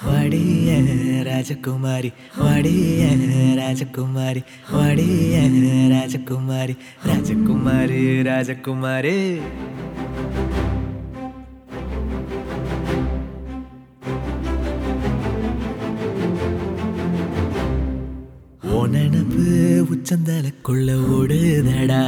வடிய ராஜகுமாரி வடிய ராஜகுமாரி வடிய ராஜகுமாரி ராஜகுமாரி ராஜகுமாரி உனனப்பு உச்சந்தலக்குள்ள ஓடுதடா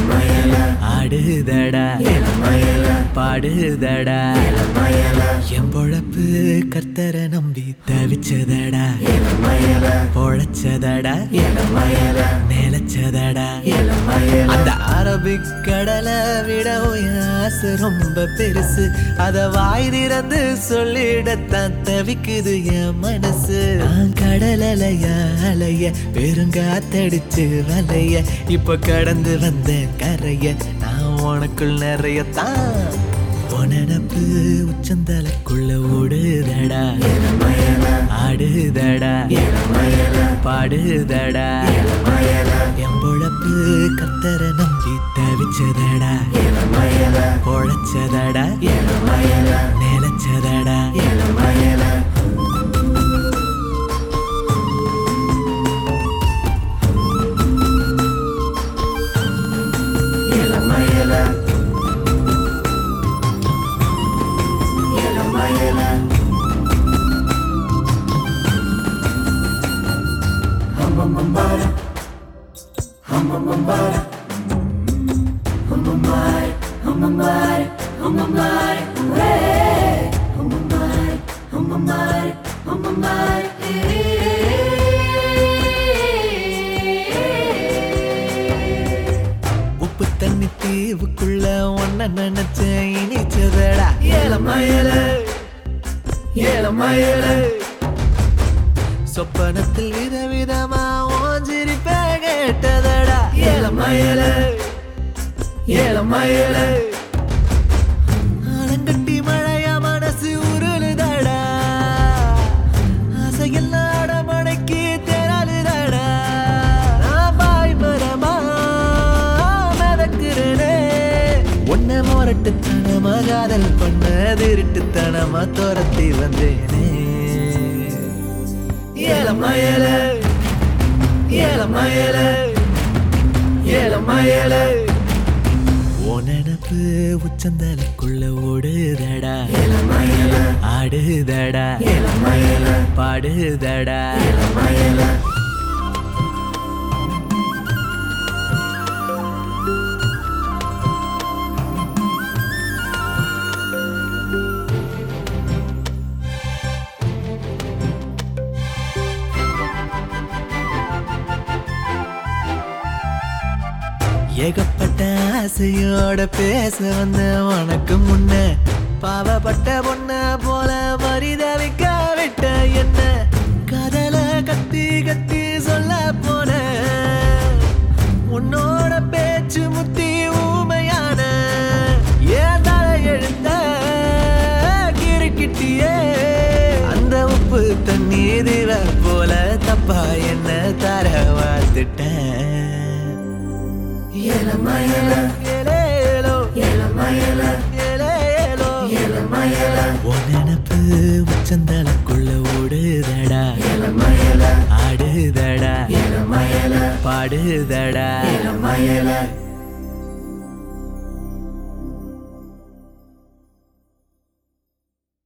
ஆடுதடா பாடுதடா என் பொழப்பு கர்த்தரை நம்பி தவிச்சதடா பொழைச்சதடா நிலச்சதடா அந்த அரபிக் கடலை விட உன் ஆசை ரொம்ப பெருசு அத வாய் திறந்து சொல்லிடத்தான் தவிக்குது என் மனசு நான் கடலைய அலைய பெருங்காத்தடிச்சு வலைய இப்ப கடந்து வந்த கரைய நான் உனக்குள் நிறைய தான் உனனப்பு உச்சந்தலக்குள்ள ஓடுதடா ஆடுதடா பாடுதடா என் பொழப்பு கத்தரை நம்பி தவிச்சதடா பொழைச்சதடா நிலச்சதடா உப்பு தண்ணி தீவுக்குள்ள ஒன்ன நினைச்ச இனிச்சதடா ஏலமயல ஏலமயல சொப்பனத்தில் விதவிதமா ஓஞ்சிரிப்ப கேட்டதடா ஏலமயல ஏலமயல ஆலங்கட்டி மழையா மனசு உருளுதடா ஆசையெல்லாம் அடமடக்கி திரளுதடா நான் பாய் மரமா மிதக்குறேனே உன்னை மொரட்டுத்தனமா காதல் பண்ண திருட்டுத்தனமா துரத்தி வந்தேனே ஏலமயல ஏலமயல ஏலமயல உனனப்பு உச்சந்தலக்குள்ள ஓடுதடா ஆடுதடா பாடுதடா ஏகப்பட்ட ஆசையோட பேச வந்த உனக்கு முன்ன பாவப்பட்ட பொண்ண போல மரிதவிக்க விட்ட என்ன கதல கத்தி கத்தி சொல்ல போன உன்னோட பேச்சு முத்தி ஊமையான ஏன் தலை எழுந்த கிறுக்கிட்டியே அந்த உப்பு தண்ணீர் போல தப்பா என்ன தர வாழ்த்துட்டேன் உனனப்பு உச்சந்தலக்குள்ள ஓடுதடா ஆடுதடா பாடுதடா